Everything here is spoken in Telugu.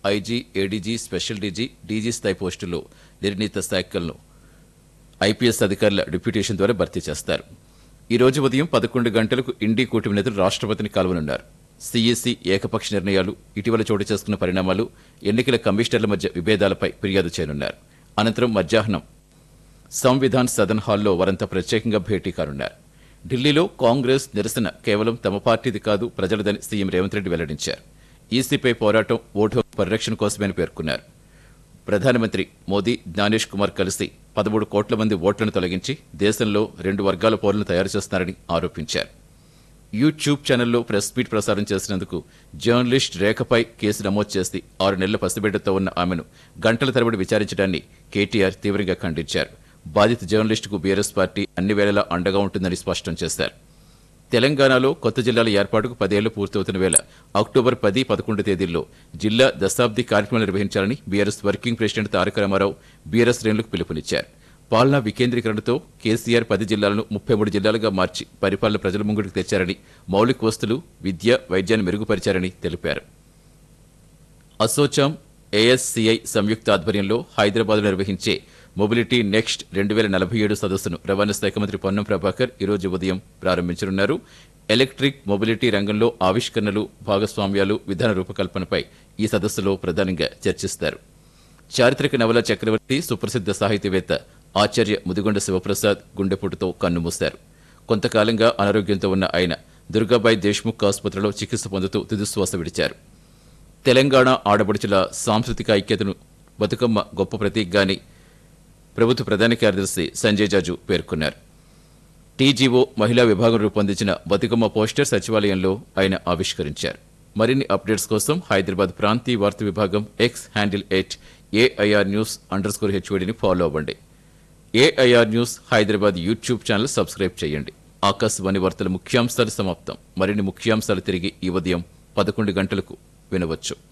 IG ADG special DG DG స్థాయి పోస్టుల్లో నిర్ణీత శాఖలను ఐపీఎస్ అధికారుల డిప్యూటేషన్ ద్వారా భర్తీ చేస్తారు ఈ రోజు ఉదయం పదకొండు గంటలకు ఇండీ కూటమి నేతలు రాష్ట్రపతిని కలవనున్నారు సీఈసీ ఏకపక్ష నిర్ణయాలు ఇటీవల చోటు చేసుకున్న పరిణామాలు ఎన్నికల కమిషనర్ల మధ్య విభేదాలపై ఫిర్యాదు చేయనున్నారు అనంతరం మధ్యాహ్నం సంవిధాన్ సదన్ హాల్లో వారంతా ప్రత్యేకంగా భేటీ కానున్నారు ఢిల్లీలో కాంగ్రెస్ నిరసన కేవలం తమ పార్టీది కాదు ప్రజలదని సీఎం రేవంత్ రెడ్డి వెల్లడించారు ఈసీపై పోరాటం ఓటు హక్కు పరిరక్షణ కోసమని పేర్కొన్నారు ప్రధానమంత్రి మోదీ జ్ఞానేష్ కుమార్ కలిసి పదమూడు కోట్ల మంది ఓట్లను తొలగించి దేశంలో రెండు వర్గాల పౌరులను తయారు చేస్తున్నారని ఆరోపించారు యూట్యూబ్ ఛానల్లో ప్రెస్ మీట్ ప్రసారం చేసినందుకు జర్నలిస్ట్ రేఖపై కేసు నమోదు చేసి ఆరు నెలల పసిబిడ్డతో ఉన్న ఆమెను గంటల తరబడి విచారించడాన్ని కేటీఆర్ తీవ్రంగా ఖండించారు బాధిత జర్నలిస్టుకు బీఆర్ఎస్ పార్టీ అన్ని వేళలా అండగా ఉంటుందని స్పష్టం చేశారు తెలంగాణలో కొత్త జిల్లాల ఏర్పాటుకు పదేళ్లు పూర్తవుతున్న వేళ అక్టోబర్ పది పదకొండు తేదీల్లో జిల్లా దశాబ్ది కార్యక్రమాలు నిర్వహించాలని BRS working president Taraka Ramarao BRS శ్రేణులకు పిలుపునిచ్చారు పాలనా వికేంద్రీకరణతో కేసీఆర్ పది జిల్లాలను ముప్పై మూడు జిల్లాలుగా మార్చి పరిపాలన ప్రజల ముంగిటికి తెచ్చారని మౌలిక వస్తువులు విద్య వైద్యాన్ని మెరుగుపరిచారని తెలిపారు అసోచాం ఏఎస్సీఐ సంయుక్త ఆధ్వర్యంలో హైదరాబాద్ నిర్వహించే మొబిలిటీ నెక్స్ట్ రెండు వేల నలభై ఏడు సదస్సును రవాణా శాఖ మంత్రి పొన్నం ప్రభాకర్ ఈరోజు ఉదయం ప్రారంభించనున్నారు ఎలక్ట్రిక్ మొబిలిటీ రంగంలో ఆవిష్కరణలు భాగస్వామ్యాలు విధాన రూపకల్పనపై ఈ సదస్సులో ప్రధానంగా చర్చిస్తారు చారిత్రక నవల చక్రవర్తి సుప్రసిద్ధ సాహితీవేత్త ఆచార్య ముదిగొండ శివప్రసాద్ గుండెపోటుతో కన్నుమూశారు కొంతకాలంగా అనారోగ్యంతో ఉన్న ఆయన దుర్గాబాయి దేశ్ముఖ్ ఆసుపత్రిలో చికిత్స పొందుతూ తుదిశ్వాస విడిచారు తెలంగాణ ఆడపడుచుల సాంస్కృతిక ఐక్యతను బతుకమ్మ గొప్ప ప్రతీకగాని ప్రభుత్వ ప్రధాన కార్యదర్శి సంజయ్ జాజు పేర్కొన్నారు టీజీఓ మహిళా విభాగం రూపొందించిన బతుకమ్మ పోస్టర్ సచివాలయంలో ఆయన ఆవిష్కరించారు మరిన్ని అప్డేట్స్ కోసం హైదరాబాద్ ప్రాంతీయ వార్తా విభాగం X handle at AIR news underscore హెచ్ఓడిని ఫాలో అవ్వండి AIR news Hyderabad YouTube channel subscribe చేయండి ఆకాశవాణి వార్తల ముఖ్యాంశాలు సమాప్తం మరిన్ని ముఖ్యాంశాలు తిరిగి ఈ ఉదయం పదకొండు గంటలకు వినవచ్చు